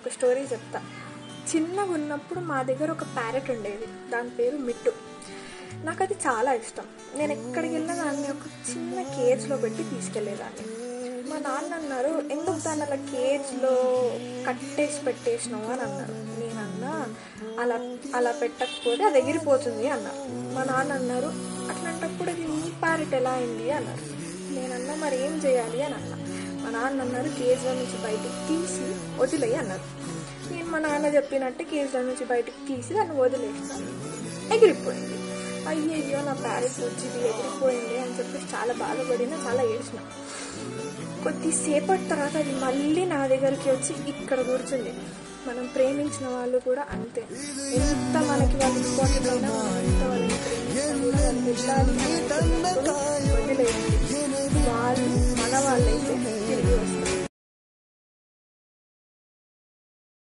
ఒక స్టోరీ చెప్తా చిన్నగా ఉన్నప్పుడు మా దగ్గర ఒక ప్యారెట్ ఉండేది దాని పేరు మిట్టు నాకు అది చాలా ఇష్టం నేను ఎక్కడికి వెళ్ళినా దాన్ని ఒక చిన్న కేజ్లో పెట్టి తీసుకెళ్ళేదాన్ని మా నాన్న అన్నారు ఎందుకు దాన్ని అలా కేజ్లో కట్టేసి పెట్టేసినావు అని అన్నారు నేనన్నా అలా అలా పెట్టకపోతే అది ఎగిరిపోతుంది అన్నారు మా నాన్న అన్నారు అట్లాంటప్పుడు అది నీ ప్యారెట్ ఎలా అయింది అన్నారు నేనన్నా మరి ఏం చేయాలి అని అన్నా మా నాన్న అన్నారు కేజ్లో నుంచి బయటికి తీసి వదిలేయి అన్నారు నేను మా నాన్న చెప్పినట్టు కేజ్లో నుంచి బయటికి తీసి దాన్ని వదిలేస్తాను ఎగిరిపోయింది అయ్యయ్యో నా ప్యారెట్ వచ్చింది ఎగిరిపోయింది అని చెప్పేసి చాలా బాధపడినా చాలా ఏడ్చిన కొద్దిసేపటి తర్వాత అది మళ్ళీ నా దగ్గరికి వచ్చి ఇక్కడ కూర్చుంది మనం ప్రేమించిన వాళ్ళు కూడా అంతే ఎంత మనకి వాళ్ళు ఇంపార్టెంట్ అయినా మనం ఎంత వాళ్ళని ప్రేమించినా కూడా వాళ్ళు వెళ్ళాలి అని అనుకున్నప్పుడు వదిలేయండి వాళ్ళు మన వాళ్ళైతే తిరిగి వస్తారు